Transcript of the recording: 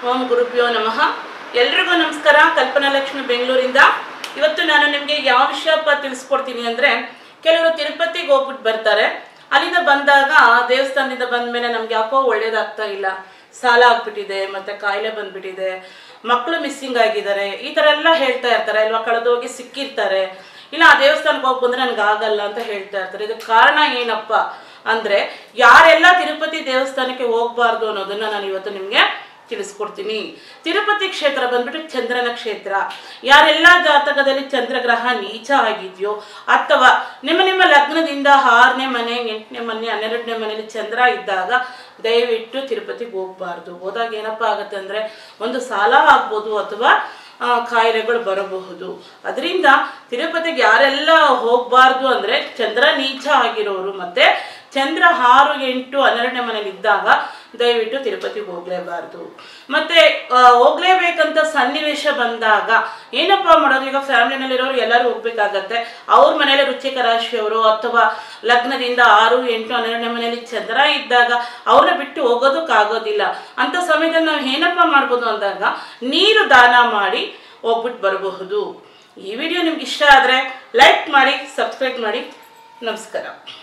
ಓಂ ಗುರುಭ್ಯೋ ನಮಃ ಎಲ್ರಿಗೂ ನಮಸ್ಕಾರ ಕಲ್ಪನಾ ಲಕ್ಷ್ಮಿ ಬೆಂಗಳೂರಿಂದ ಇವತ್ತು ನಾನು ನಿಮಗೆ ಯಾವ ವಿಷಯಪ್ಪ ತಿಳಿಸ್ಕೊಡ್ತೀನಿ ಅಂದರೆ ಕೆಲವರು ತಿರುಪತಿಗೆ ಹೋಗ್ಬಿಟ್ಟು ಬರ್ತಾರೆ ಅಲ್ಲಿಂದ ಬಂದಾಗ ದೇವಸ್ಥಾನದಿಂದ ಬಂದ ಮೇಲೆ ನಮ್ಗೆ ಯಾಕೋ ಒಳ್ಳೇದಾಗ್ತಾ ಇಲ್ಲ ಸಾಲ ಆಗ್ಬಿಟ್ಟಿದೆ ಮತ್ತೆ ಕಾಯಿಲೆ ಬಂದ್ಬಿಟ್ಟಿದೆ ಮಕ್ಕಳು ಮಿಸ್ಸಿಂಗ್ ಆಗಿದ್ದಾರೆ ಈ ಥರ ಎಲ್ಲ ಹೇಳ್ತಾ ಇರ್ತಾರೆ ಅಲ್ವಾ ಕಳೆದೋಗಿ ಸಿಕ್ಕಿರ್ತಾರೆ ಇಲ್ಲ ಆ ದೇವಸ್ಥಾನಕ್ಕೆ ಹೋಗಿ ಬಂದ್ರೆ ನನಗೆ ಆಗಲ್ಲ ಅಂತ ಹೇಳ್ತಾ ಇರ್ತಾರೆ ಇದಕ್ಕೆ ಕಾರಣ ಏನಪ್ಪ ಅಂದರೆ ಯಾರೆಲ್ಲ ತಿರುಪತಿ ದೇವಸ್ಥಾನಕ್ಕೆ ಹೋಗಬಾರ್ದು ಅನ್ನೋದನ್ನ ನಾನು ಇವತ್ತು ನಿಮಗೆ ತಿಳಿಸ್ಕೊಡ್ತೀನಿ ತಿರುಪತಿ ಕ್ಷೇತ್ರ ಬಂದ್ಬಿಟ್ಟು ಚಂದ್ರನ ಕ್ಷೇತ್ರ ಯಾರೆಲ್ಲ ಜಾತಕದಲ್ಲಿ ಚಂದ್ರಗ್ರಹ ನೀಚ ಆಗಿದೆಯೋ ಅಥವಾ ನಿಮ್ಮ ನಿಮ್ಮ ಲಗ್ನದಿಂದ ಆರನೇ ಮನೆ ಎಂಟನೇ ಮನೆ ಹನ್ನೆರಡನೇ ಮನೆಯಲ್ಲಿ ಚಂದ್ರ ಇದ್ದಾಗ ದಯವಿಟ್ಟು ತಿರುಪತಿಗೆ ಹೋಗಬಾರ್ದು ಹೋದಾಗ ಏನಪ್ಪ ಆಗುತ್ತೆ ಅಂದರೆ ಒಂದು ಸಾಲ ಆಗ್ಬೋದು ಅಥವಾ ಆ, ಕಾಯಿಲೆಗಳು ಬರಬಹುದು ಅದರಿಂದ ತಿರುಪತಿಗೆ ಯಾರೆಲ್ಲ ಹೋಗಬಾರ್ದು ಅಂದರೆ ಚಂದ್ರ ನೀಚ ಆಗಿರೋರು ಮತ್ತೆ ಚಂದ್ರ ಆರು ಎಂಟು ಹನ್ನೆರಡನೇ ಮನೇಲಿ ಇದ್ದಾಗ ದಯವಿಟ್ಟು ತಿರುಪತಿಗೆ ಹೋಗಲೇಬಾರ್ದು ಮತ್ತೆ ಆ, ಹೋಗ್ಲೇಬೇಕಂತ ಸನ್ನಿವೇಶ ಬಂದಾಗ ಏನಪ್ಪ ಮಾಡೋದು ಈಗ ಫ್ಯಾಮಿಲಿನಲ್ಲಿರೋರು ಎಲ್ಲರೂ ಹೋಗ್ಬೇಕಾಗತ್ತೆ ಅವ್ರ ಮನೇಲಿ ರುಚಿಕ ರಾಶಿಯವರು ಅಥವಾ ಲಗ್ನದಿಂದ ಆರು ಎಂಟು ಹನ್ನೆರಡನೇ ಮನೆಯಲ್ಲಿ ಚಂದ್ರ ಇದ್ದಾಗ ಅವ್ರನ್ನ ಬಿಟ್ಟು ಹೋಗೋದಕ್ಕಾಗೋದಿಲ್ಲ ಅಂತ ಸಮಯದಲ್ಲಿ ನಾವು ಏನಪ್ಪ ಮಾಡ್ಬೋದು ಅಂದಾಗ ನೀರು ದಾನ ಮಾಡಿ ಹೋಗ್ಬಿಟ್ಟು ಬರಬಹುದು ಈ ವಿಡಿಯೋ ನಿಮ್ಗೆ ಇಷ್ಟ ಆದರೆ ಲೈಕ್ ಮಾಡಿ ಸಬ್ಸ್ಕ್ರೈಬ್ ಮಾಡಿ ನಮಸ್ಕಾರ